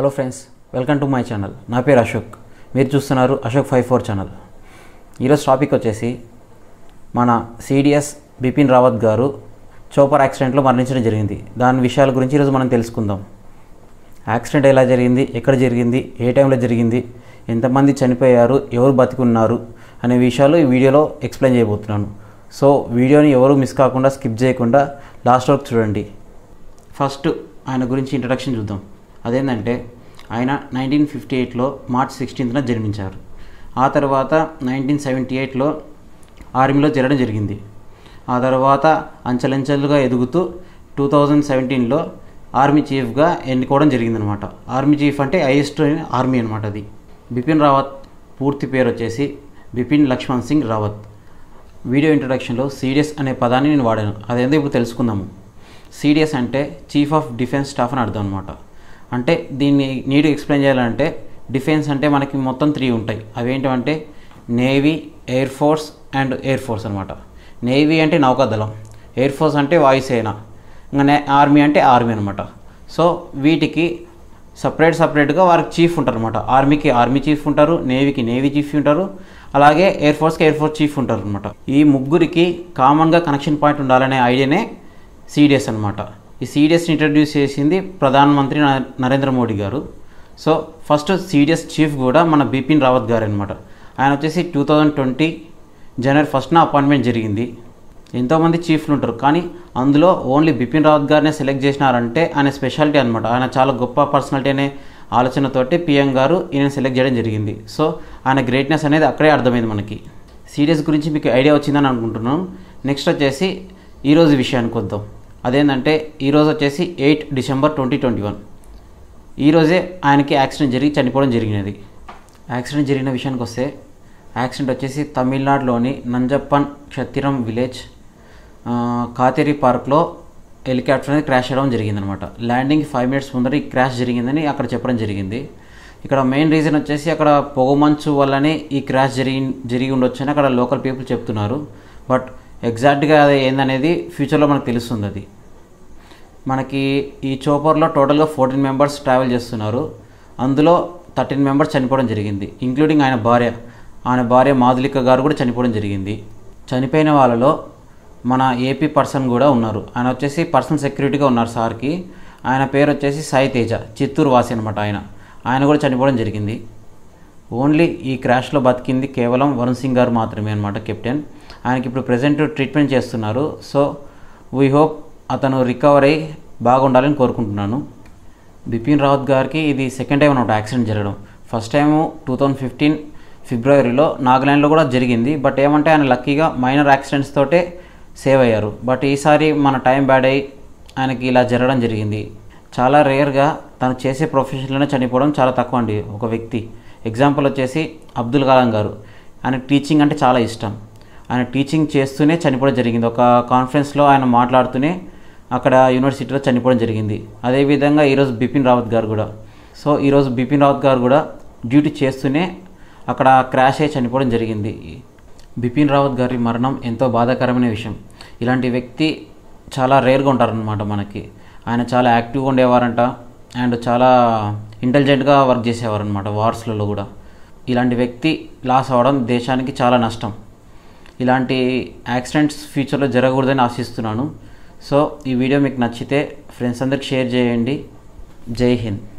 hello friends welcome to my channel నా పేరు అశోక్ మీరు చూస్తున్నారు అశోక్ ఫైవ్ ఫోర్ ఛానల్ ఈరోజు టాపిక్ వచ్చేసి మన సిడిఎస్ బిపిన్ రావత్ గారు చోపర్ యాక్సిడెంట్లో మరణించడం జరిగింది దాని విషయాల గురించి ఈరోజు మనం తెలుసుకుందాం యాక్సిడెంట్ ఎలా జరిగింది ఎక్కడ జరిగింది ఏ టైంలో జరిగింది ఎంతమంది చనిపోయారు ఎవరు బతికున్నారు అనే విషయాలు ఈ వీడియోలో ఎక్స్ప్లెయిన్ చేయబోతున్నాను సో వీడియోని ఎవరు మిస్ కాకుండా స్కిప్ చేయకుండా లాస్ట్ వరకు చూడండి ఫస్ట్ ఆయన గురించి ఇంట్రడక్షన్ చూద్దాం అదేంటంటే ఆయన నైన్టీన్ ఫిఫ్టీ ఎయిట్లో మార్చ్ సిక్స్టీన్త్న జన్మించారు ఆ తర్వాత నైన్టీన్ సెవెంటీ ఎయిట్లో ఆర్మీలో చేరడం జరిగింది ఆ తర్వాత అంచెలంచెలుగా ఎదుగుతూ టూ థౌజండ్ సెవెంటీన్లో ఆర్మీ చీఫ్గా ఎన్నుకోవడం జరిగిందనమాట ఆర్మీ చీఫ్ అంటే హైయెస్ట్ ఆర్మీ అనమాట అది బిపిన్ రావత్ పూర్తి పేరు వచ్చేసి బిపిన్ లక్ష్మణ్ సింగ్ రావత్ వీడియో ఇంట్రడక్షన్లో సీడిఎస్ అనే పదాన్ని నేను వాడాను అదేందో ఇప్పుడు తెలుసుకుందాము సీడిఎస్ అంటే చీఫ్ ఆఫ్ డిఫెన్స్ స్టాఫ్ అని అర్థం అనమాట అంటే దీన్ని నీట్గా ఎక్స్ప్లెయిన్ చేయాలంటే డిఫెన్స్ అంటే మనకి మొత్తం త్రీ ఉంటాయి అవి ఏంటంటే navy air force and air force అనమాట నేవీ అంటే నౌకాదళం ఎయిర్ ఫోర్స్ అంటే వాయుసేన ఇంకా నే ఆర్మీ అంటే ఆర్మీ అనమాట సో వీటికి సపరేట్ సపరేట్గా వారికి చీఫ్ ఉంటారు అనమాట ఆర్మీకి ఆర్మీ చీఫ్ ఉంటారు నేవీకి నేవీ చీఫ్ ఉంటారు అలాగే ఎయిర్ ఫోర్స్కి ఎయిర్ ఫోర్స్ చీఫ్ ఉంటారు అనమాట ఈ ముగ్గురికి కామన్గా కనెక్షన్ పాయింట్ ఉండాలనే ఐడియానే సిడిఎస్ అనమాట ఈ సిడిఎస్ని ఇంట్రడ్యూస్ చేసింది ప్రధానమంత్రి న- నరేంద్ర మోడీ గారు సో ఫస్ట్ సిడిఎస్ చీఫ్ కూడా మన బిపిన్ రావత్ గారు అనమాట ఆయన వచ్చేసి టూ థౌజండ్ ట్వంటీ జనవరి ఫస్ట్న అపాయింట్మెంట్ జరిగింది ఎంతోమంది చీఫ్లు ఉంటారు కానీ అందులో ఓన్లీ బిపిన్ రావత్ గారినే సెలెక్ట్ చేసినారంటే ఆయన స్పెషాలిటీ అనమాట ఆయన చాలా గొప్ప పర్సనాలిటీ అనే ఆలోచనతోటి పిఎం గారు ఈయన సెలెక్ట్ చేయడం జరిగింది సో ఆయన గ్రేట్నెస్ అనేది అక్కడే అర్థమైంది మనకి సీరియస్ గురించి మీకు ఐడియా వచ్చిందని అనుకుంటున్నాను నెక్స్ట్ వచ్చేసి ఈరోజు విషయానికి వద్దాం అదేంటంటే ఈరోజు వచ్చేసి eight December twenty twenty one ఈరోజే ఆయనకి యాక్సిడెంట్ జరిగి చనిపోవడం జరిగినది యాక్సిడెంట్ జరిగిన విషయానికి వస్తే యాక్సిడెంట్ వచ్చేసి తమిళనాడులోని నంజప్పన్ క్షత్తిరం విలేజ్ ఆ, కాతేరి పార్క్లో హెలికాప్టర్ అనేది క్రాష్ అవ్వడం జరిగిందనమాట ల్యాండింగ్ ఫైవ్ మినిట్స్ ముందర ఈ క్రాష్ జరిగిందని అక్కడ చెప్పడం జరిగింది ఇక్కడ మెయిన్ రీజన్ వచ్చేసి అక్కడ పొగమంచు వల్లనే ఈ క్రాష్ జరిగి జరిగి ఉండొచ్చు అని అక్కడ లోకల్ పీపుల్ చెప్తున్నారు బట్ ఎగ్జాక్ట్గా అది ఏందనేది ఫ్యూచర్లో మనకు తెలుస్తుంది అది మనకి ఈ చోపర్లో టోటల్గా ఫోర్టీన్ మెంబర్స్ ట్రావెల్ చేస్తున్నారు అందులో థర్టీన్ మెంబర్స్ చనిపోవడం జరిగింది ఇంక్లూడింగ్ ఆయన భార్య ఆయన భార్య మాధులిక గారు కూడా చనిపోవడం జరిగింది చనిపోయిన వాళ్ళలో మన ఏపీ పర్సన్ కూడా ఉన్నారు ఆయన వచ్చేసి పర్సనల్ సెక్యూరిటీగా ఉన్నారు సార్కి ఆయన పేరు వచ్చేసి సాయి తేజ చిత్తూరు వాసి అనమాట ఆయన ఆయన కూడా చనిపోవడం జరిగింది ఓన్లీ ఈ క్రాష్లో బతికింది కేవలం వరుణ్ సింగ్ గారు మాత్రమే అనమాట కెప్టెన్ ఆయనకి ఇప్పుడు ప్రజెంట్ ట్రీట్మెంట్ చేస్తున్నారు సో వీ హోప్ అతను రికవర్ అయ్యి బాగుండాలని కోరుకుంటున్నాను బిపిన్ రావత్ గారికి ఇది సెకండ్ టైం అనమాట యాక్సిడెంట్ జరగడం first time two thousand fifteen ఫిబ్రవరిలో నాగాలాండ్లో కూడా జరిగింది బట్ ఏమంటే ఆయన లక్కీగా మైనర్ యాక్సిడెంట్స్ తోటే సేవ్ అయ్యారు బట్ ఈసారి మన టైం బ్యాడ్ అయ్యి ఆయనకి ఇలా జరగడం జరిగింది చాలా రేర్గా తను చేసే ప్రొఫెషన్లోనే చనిపోవడం చాలా తక్కువ అండి ఒక వ్యక్తి ఎగ్జాంపుల్ వచ్చేసి అబ్దుల్ కలాం గారు ఆయన టీచింగ్ అంటే చాలా ఇష్టం ఆయన టీచింగ్ చేస్తూనే చనిపోవడం జరిగింది ఒక కాన్ఫరెన్స్లో ఆయన మాట్లాడుతూనే అక్కడ యూనివర్సిటీలో చనిపోవడం జరిగింది అదేవిధంగా ఈరోజు బిపిన్ రావత్ గారు కూడా సో ఈరోజు బిపిన్ రావత్ గారు కూడా డ్యూటీ చేస్తూనే అక్కడ క్రాష్ అయ్యి చనిపోవడం జరిగింది బిపిన్ రావత్ గారి మరణం ఎంతో బాధాకరమైన విషయం ఇలాంటి వ్యక్తి చాలా రేర్గా ఉంటారనమాట మనకి ఆయన చాలా యాక్టివ్గా ఉండేవారంట అండ్ చాలా ఇంటెలిజెంట్గా వర్క్ చేసేవారనమాట వార్స్లలో కూడా ఇలాంటి వ్యక్తి లాస్ అవ్వడం దేశానికి చాలా నష్టం ఇలాంటి యాక్సిడెంట్స్ ఫ్యూచర్లో జరగకూడదని ఆశిస్తున్నాను సో ఈ వీడియో మీకు నచ్చితే ఫ్రెండ్స్ అందరికి షేర్ చేయండి జై హింద్